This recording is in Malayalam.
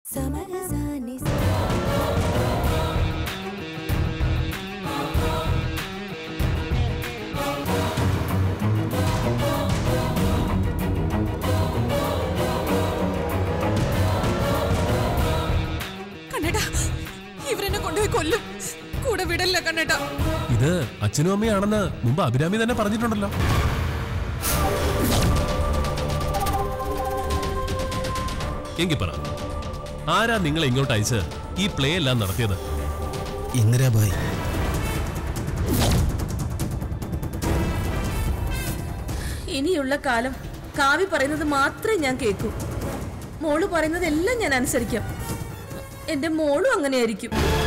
സമരസാനി കണ്ണേട്ടാ ഇവരെന്നെ കൊണ്ടുപോയി കൊല്ലും കൂടെ വിടല്ല കണ്ണേട്ടാ ഇത് അച്ഛനും അമ്മയാണെന്ന് മുമ്പ് അഭിരാമി തന്നെ പറഞ്ഞിട്ടുണ്ടല്ലോ എങ്കിൽ പറ ആരാ നിങ്ങളെ ഇങ്ങോട്ട് അയച്ച് ഈ പ്ലേ എല്ലാം നടത്തിയത് ഇന്ദിരാബായി ഇനിയുള്ള കാലം കാവി പറയുന്നത് മാത്രമേ ഞാൻ കേൾക്കൂ മോള് പറയുന്നതെല്ലാം ഞാൻ അനുസരിക്കാം എന്റെ മോളും അങ്ങനെയായിരിക്കും